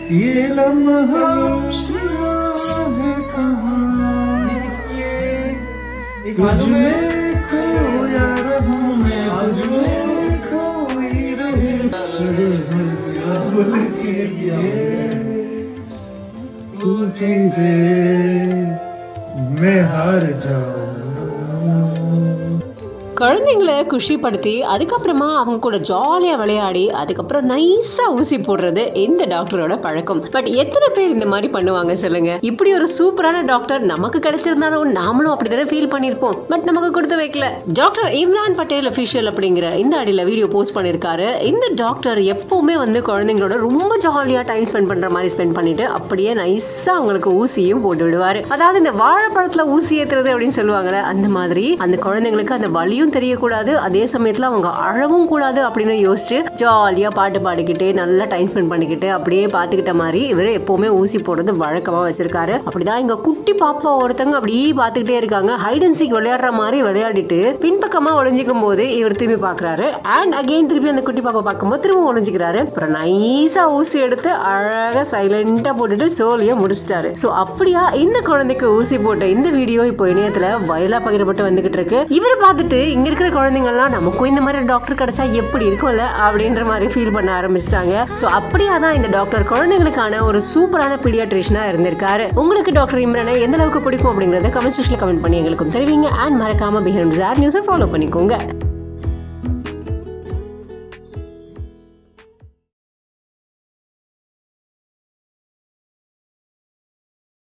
ये लम्हा है कहाँ तुझ में खोया रहूं मैं तुझ में खोई रहूं तुझे दे मैं हार जाऊं குழந்தைங்களை குஷிப்படுத்தி அதுக்கப்புறமா அவங்க கூட ஜாலியாக விளையாடி அதுக்கப்புறம் நைஸாக ஊசி போடுறது இந்த டாக்டரோட பழக்கம் பட் எத்தனை பேர் இந்த மாதிரி பண்ணுவாங்க சொல்லுங்க இப்படி ஒரு சூப்பரான டாக்டர் நமக்கு கிடைச்சிருந்தாலும் நாமளும் அப்படிதானே ஃபீல் பண்ணியிருப்போம் பட் நமக்கு கொடுத்து வைக்கல டாக்டர் இம்ரான் பட்டேல் அஃபிஷியல் அப்படிங்கிற இந்த அடியில் வீடியோ போஸ்ட் பண்ணியிருக்காரு இந்த டாக்டர் எப்பவுமே வந்து குழந்தைங்களோட ரொம்ப ஜாலியாக டைம் ஸ்பெண்ட் பண்ணுற மாதிரி ஸ்பெண்ட் பண்ணிட்டு அப்படியே நைஸாக அவங்களுக்கு ஊசியும் போட்டு விடுவார் அதாவது இந்த வாழைப்பழத்தில் ஊசி ஏற்றுறது அப்படின்னு சொல்லுவாங்கல்ல அந்த மாதிரி அந்த குழந்தைங்களுக்கு அந்த வலியும் தெரியக்கூடாது அதே சமயத்தில் அவங்க அழவும் கூடாது அப்படின்னு யோசிச்சு ஜாலியாக பாட்டு பாடிக்கிட்டு நல்லா டைம் ஸ்பெண்ட் பண்ணிக்கிட்டு அப்படியே பார்த்துக்கிட்ட மாதிரி இவர் எப்பவுமே ஊசி போடுறது வழக்கமாக வச்சிருக்காரு அப்படிதான் இங்க குட்டி பாப்பா ஒருத்தங்க அப்படியே பார்த்துக்கிட்டே இருக்காங்க ஹைட் அண்ட் சீக் விளையாடுற மாதிரி விளையாடிட்டு பின்பக்கமா ஒளிஞ்சிக்கும் போது இவர் திரும்பி பார்க்கறாரு அண்ட் அகைன் திருப்பி அந்த குட்டி பாப்பா பார்க்கும்போது திரும்ப ஒளிஞ்சிக்கிறாரு அப்புறம் நைஸா ஊசி எடுத்து அழகா சைலண்டா போட்டுட்டு சோழிய முடிச்சிட்டாரு சோ அப்படியா இந்த குழந்தைக்கு ஊசி போட்ட இந்த வீடியோ இப்போ இணையத்துல வைரலா பகிரப்பட்டு வந்துகிட்டு இருக்கு இவர் பார்த்துட்டு இங்க இருக்கிற குழந்தைங்க எல்லாம் நமக்கும் இந்த மாதிரி டாக்டர் கிடைச்சா எப்படி இருக்கும்ல அப்படின்ற மாதிரி ஃபீல் பண்ண ஆரம்பிச்சிட்டாங்க சோ அப்படியா தான் இந்த டாக்டர் குழந்தைங்களுக்கான ஒரு சூப்பரான பீடியாட்ரிஷனா இருந்திருக்காரு உங்களுக்கு டாக்டர் இம்ரானை எந்த அளவுக்கு பிடிக்கும் அப்படிங்கறத கமெண்ட் செக்ஷன்ல கமெண்ட் பண்ணி எங்களுக்கும் தெரிவிங்க அண்ட் மறக்காம பிஹேவ் நியூஸை ஃபாலோ பண்ணிக்கோங்க